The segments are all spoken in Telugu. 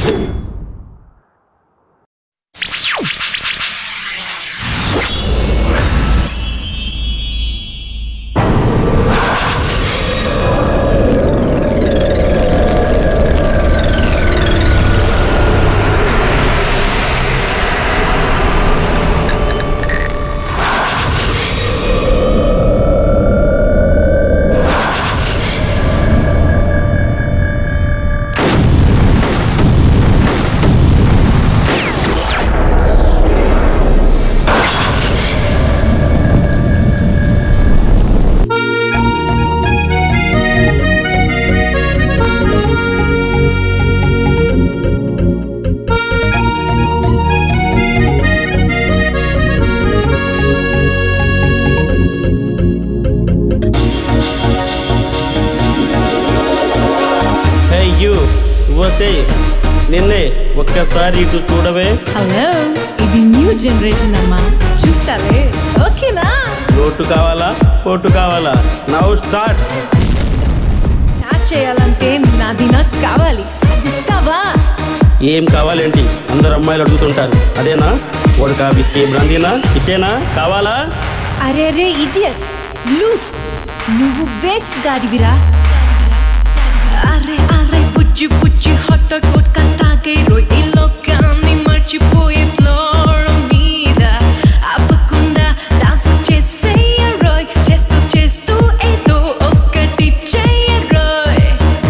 హే యూ వసే నిన్నే ఒక్కసారి ఇటు చూడవే హలో ఇది న్యూ జనరేషన్ అమ్మా చూస్తావే ఓకేనా లోటు కావాలా పోటు కావాలా నౌ స్టార్ట్ స్టార్ట్ చేయాలంటే నాది నాకు కావాలి ఇస్తావా ఏం కావాలేంటి అందరు అమ్మాయిలు అడుగుతుంటారు అదేనా ఓడకా బిస్కీ బ్రాందీనా ఇచ్చేనా కావాలా అరే అరే ఇడియట్ లూస్ నువ్వు వేస్ట్ గాడివిరా అరే అరే బుజ్జి బుజ్జి హాట్ హాట్ హాట్ తాగే రోయ్ ఈ లోకాన్ని మర్చిపోయే ఫ్లోర్ మీద ఆపకుండా డాన్స్ చేసేయ రోయ్ చేస్తూ చేస్తూ ఏదో ఒక్కటి చెయ్యరోయ్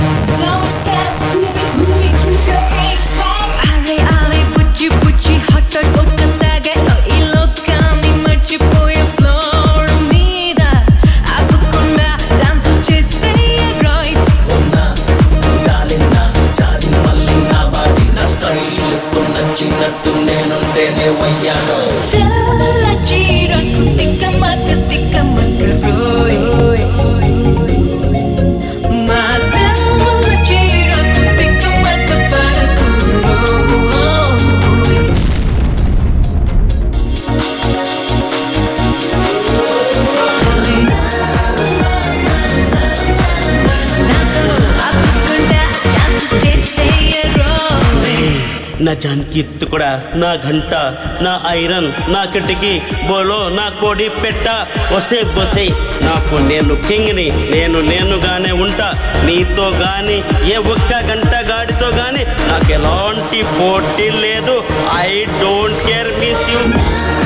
అరే అరే బుజ్జి బుజ్జి హాట్ హాట్ హాట్ తాగే రోయ్ ఈ లోకాన్ని మర్చిపోయే ఫ్లోర్ మీద ఆపకుండా డాన్స్ చేసేయ రోయ్ తెల్ల చీరకు తిక్కమక్క తిక్కమక్క రోయ్ మా తెల్ల చీరకు తిక్కమక్క పడకు రోయ్ ఆపకుండా డాన్స్ చేసేయ రోయ్ నా జాన్కి కూడా నా గంట నా ఐరన్ నా కిటికీ బోలో నా కోడి పెట్ట వసే వసే నాకు నేను కింగ్ని నేను నేనుగానే ఉంటా నీతో గాని ఏ ఒక్క గంట గాడితో గాని నాకు ఎలాంటి పోటీ లేదు I don't care miss you